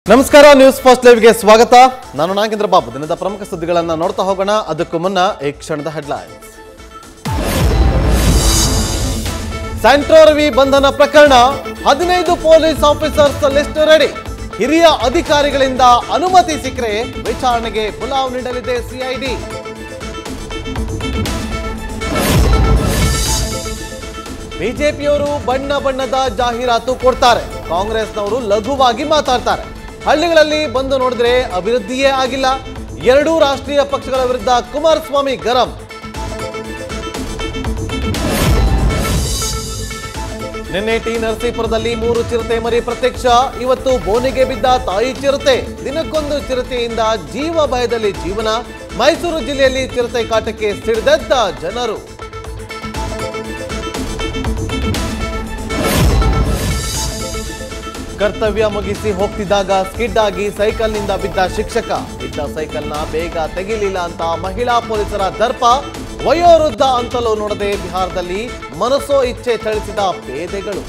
ನಮಸ್ಕಾರ news first ಲೈವ್ಗೆ ಸ್ವಾಗತ ನಾನು ನಾಗೇಂದ್ರ ಬಾಬು ದಿನದ ಪ್ರಮುಖ ಸುದ್ದಿಗಳನ್ನ ನೋಡ್ತಾ ಹೋಗೋಣ ಅದಕ್ಕೂ ಮುನ್ನ ಈ ಕ್ಷಣದ ಹೆಡ್ಲೈನ್ಸ್ ಸ್ಯಾಂಟ್ರೋ ರವಿ ಬಂಧನ ಪ್ರಕರಣ ಹದಿನೈದು ಪೊಲೀಸ್ ಆಫೀಸರ್ಸ್ ಲಿಸ್ಟ್ ರೆಡಿ ಹಿರಿಯ ಅಧಿಕಾರಿಗಳಿಂದ ಅನುಮತಿ ಸಿಕ್ಕರೆ ವಿಚಾರಣೆಗೆ ಪುಲಾವ್ ನೀಡಲಿದೆ ಸಿಐಡಿ ಬಿಜೆಪಿಯವರು ಬಣ್ಣ ಬಣ್ಣದ ಜಾಹೀರಾತು ಕೊಡ್ತಾರೆ ಕಾಂಗ್ರೆಸ್ನವರು ಲಘುವಾಗಿ ಮಾತಾಡ್ತಾರೆ ಹಳ್ಳಿಗಳಲ್ಲಿ ಬಂದು ನೋಡಿದ್ರೆ ಅಭಿವೃದ್ಧಿಯೇ ಆಗಿಲ್ಲ ಎರಡೂ ರಾಷ್ಟ್ರೀಯ ಪಕ್ಷಗಳ ವಿರುದ್ಧ ಕುಮಾರಸ್ವಾಮಿ ಗರಂ ನಿನ್ನೆ ಟಿ ನರಸೀಪುರದಲ್ಲಿ ಮೂರು ಚಿರತೆ ಮರಿ ಪ್ರತ್ಯಕ್ಷ ಇವತ್ತು ಬೋನಿಗೆ ಬಿದ್ದ ತಾಯಿ ಚಿರತೆ ದಿನಕ್ಕೊಂದು ಚಿರತೆಯಿಂದ ಜೀವ ಭಯದಲ್ಲಿ ಜೀವನ ಮೈಸೂರು ಜಿಲ್ಲೆಯಲ್ಲಿ ಚಿರತೆ ಕಾಟಕ್ಕೆ ಸಿಡಿದೆದ್ದ ಜನರು ಕರ್ತವ್ಯ ಮುಗಿಸಿ ಹೋಗ್ತಿದ್ದಾಗ ಸ್ಕಿಡ್ ಆಗಿ ಸೈಕಲ್ನಿಂದ ಬಿದ್ದ ಶಿಕ್ಷಕ ಬಿದ್ದ ಸೈಕಲ್ನ ಬೇಗ ತೆಗಿಲಿಲ್ಲ ಅಂತ ಮಹಿಳಾ ಪೊಲೀಸರ ದರ್ಪ ವಯೋವೃದ್ಧ ಅಂತಲೂ ನೋಡದೆ ಬಿಹಾರದಲ್ಲಿ ಮನಸ್ಸೋ ಇಚ್ಛೆ ಥಳಿಸಿದ ಪೇದೆಗಳು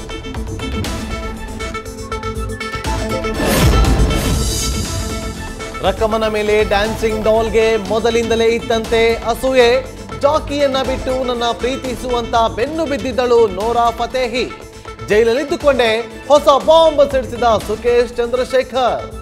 ರಕಮನ ಮೇಲೆ ಡ್ಯಾನ್ಸಿಂಗ್ ಡಾಲ್ಗೆ ಮೊದಲಿಂದಲೇ ಇತ್ತಂತೆ ಅಸೂಯೆ ಜಾಕಿಯನ್ನ ಬಿಟ್ಟು ನನ್ನ ಪ್ರೀತಿಸುವಂತ ಬೆನ್ನು ಬಿದ್ದಿದ್ದಳು ನೋರಾ ಫತೇಹಿ ಜೈಲಲ್ಲಿದ್ದುಕೊಂಡೇ ಹೊಸ ಬಾಂಬ್ ಸಿಡಿಸಿದ ಸುಕೇಶ್ ಚಂದ್ರಶೇಖರ್